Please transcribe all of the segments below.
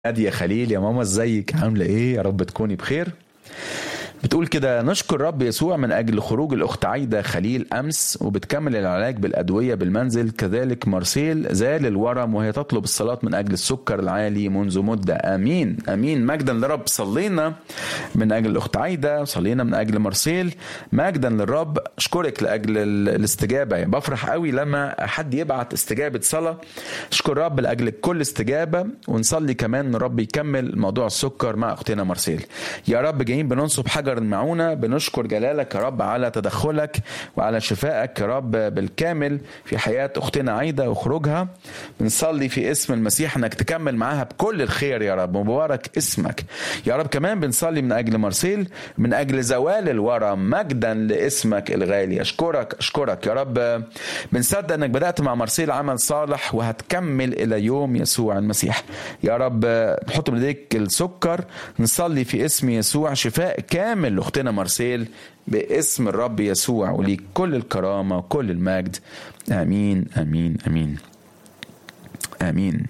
نادية خليل يا ماما ازيك عاملة ايه يا رب تكوني بخير بتقول كده نشكر رب يسوع من اجل خروج الاخت عايده خليل امس وبتكمل العلاج بالادويه بالمنزل كذلك مارسيل زال الورم وهي تطلب الصلاه من اجل السكر العالي منذ مده امين امين مجدا لرب صلينا من اجل الاخت عايده صلينا من اجل مارسيل مجدا للرب اشكرك لاجل ال- الاستجابه يعني بفرح قوي لما حد يبعت استجابه صلاه اشكر رب لاجل كل استجابه ونصلي كمان ان رب يكمل موضوع السكر مع اختنا مارسيل يا رب جايين بننصب حجر المعونه بنشكر جلالك يا رب على تدخلك وعلى شفائك يا رب بالكامل في حياه اختنا عايده وخروجها بنصلي في اسم المسيح انك تكمل معاها بكل الخير يا رب مبارك اسمك يا رب كمان بنصلي من اجل مارسيل من اجل زوال الورم مجدا لاسمك الغالي اشكرك اشكرك يا رب بنصدق انك بدات مع مارسيل عمل صالح وهتكمل الى يوم يسوع المسيح يا رب نحط بايديك السكر نصلي في اسم يسوع شفاء كامل لاختنا مارسيل باسم الرب يسوع وليك كل الكرامه وكل المجد امين امين امين امين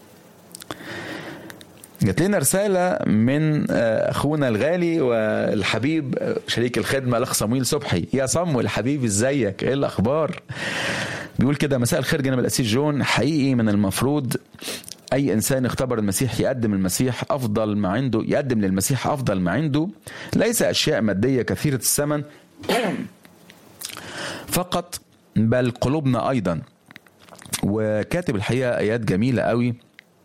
جات لنا رسالة من آه، أخونا الغالي والحبيب آه، شريك الخدمة الأخ صمويل صبحي يا صمويل حبيبي إزيك إيه الأخبار بيقول كده مساء الخير جناب الأسيس جون حقيقي من المفروض أي إنسان اختبر المسيح يقدم المسيح أفضل ما عنده يقدم للمسيح أفضل ما عنده ليس أشياء مادية كثيرة الثمن فقط بل قلوبنا أيضا وكاتب الحقيقة آيات جميلة قوي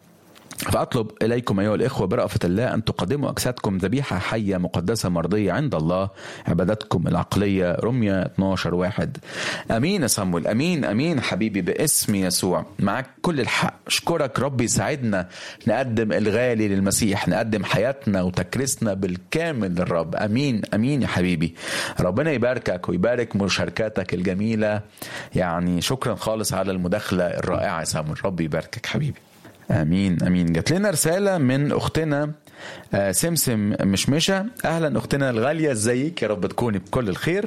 فأطلب إليكم أيها الإخوة برأفة الله أن تقدموا أجسادكم ذبيحة حية مقدسة مرضية عند الله عبادتكم العقلية رمية 12 واحد أمين يا صمويل أمين أمين حبيبي باسم يسوع معك كل الحق أشكرك ربي يساعدنا نقدم الغالي للمسيح نقدم حياتنا وتكريسنا بالكامل للرب أمين أمين يا حبيبي ربنا يباركك ويبارك مشاركاتك الجميلة يعني شكرا خالص على المداخلة الرائعة يا صمويل ربي يباركك حبيبي امين امين جات لنا رساله من اختنا آه، سمسم مشمشه اهلا اختنا الغاليه ازيك يا رب تكوني بكل الخير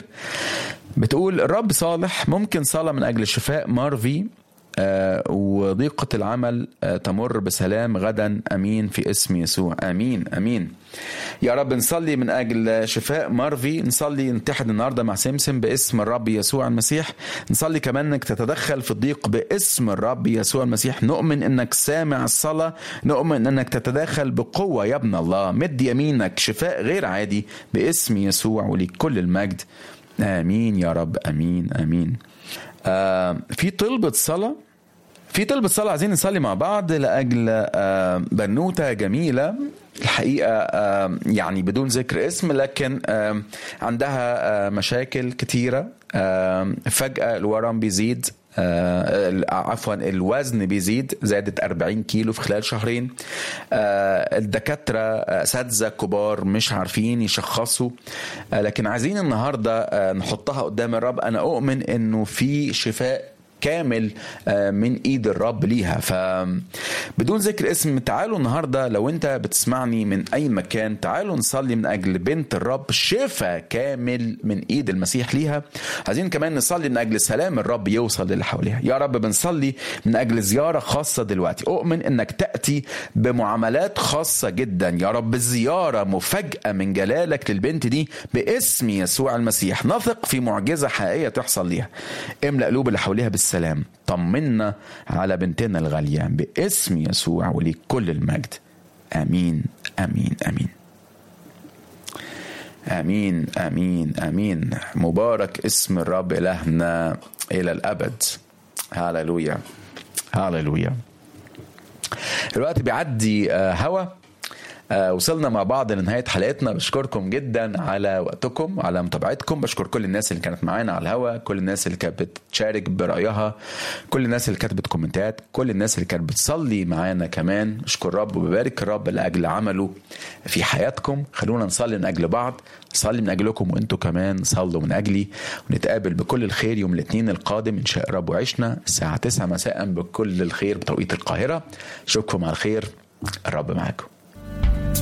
بتقول الرب صالح ممكن صلاه من اجل شفاء مارفي آه، وضيقة العمل آه، تمر بسلام غدا أمين في اسم يسوع أمين أمين يا رب نصلي من أجل شفاء مارفي نصلي نتحد النهاردة مع سمسم باسم الرب يسوع المسيح نصلي كمان أنك تتدخل في الضيق باسم الرب يسوع المسيح نؤمن أنك سامع الصلاة نؤمن أنك تتداخل بقوة يا ابن الله مد يمينك شفاء غير عادي باسم يسوع وليك كل المجد آمين يا رب آمين آمين آه في طلبة صلاة في طلبة صلاة عايزين نصلي مع بعض لأجل آه، بنوتة جميلة الحقيقة آه، يعني بدون ذكر اسم لكن آه، عندها آه، مشاكل كتيرة آه، فجأة الورم بيزيد آه، عفوا الوزن بيزيد زادت 40 كيلو في خلال شهرين آه، الدكاترة آه، اساتذه كبار مش عارفين يشخصوا آه، لكن عايزين النهارده آه، نحطها قدام الرب انا اؤمن انه في شفاء كامل آه، من ايد الرب ليها فبدون ذكر اسم تعالوا النهارده لو انت بتسمعني من اي مكان تعالوا نصلي من اجل بنت الرب شفاء كامل من ايد المسيح ليها عايزين كمان نصلي من اجل سلام الرب يوصل للي حواليها يا رب بنصلي من اجل زياره خاصه دلوقتي اؤمن انك تاتي بمعاملات خاصه جدا يا رب زياره مفاجاه من جلالك للبنت دي باسم يسوع المسيح نثق في معجزه حقيقيه تحصل ليها املا قلوب اللي حواليها بالسلام طمنا على بنتنا الغاليه باسم يسوع وليك كل المجد امين امين امين امين امين امين مبارك اسم الرب الهنا الى الابد هاللويا هاللويا الوقت بيعدي آه، هوا آه، وصلنا مع بعض لنهاية حلقتنا بشكركم جدا على وقتكم وعلى متابعتكم بشكر كل الناس اللي كانت معانا على الهوا كل الناس اللي كانت بتشارك برأيها كل الناس اللي كتبت كومنتات كل الناس اللي كانت بتصلي معانا كمان اشكر الرب وببارك الرب لأجل عمله في حياتكم خلونا نصلي من أجل بعض صلي من أجلكم وانتوا كمان صلوا من أجلي ونتقابل بكل الخير يوم الاثنين القادم إن شاء رب وعشنا الساعة 9 مساء بكل الخير بتوقيت القاهرة أشوفكم على الخير الرب معاكم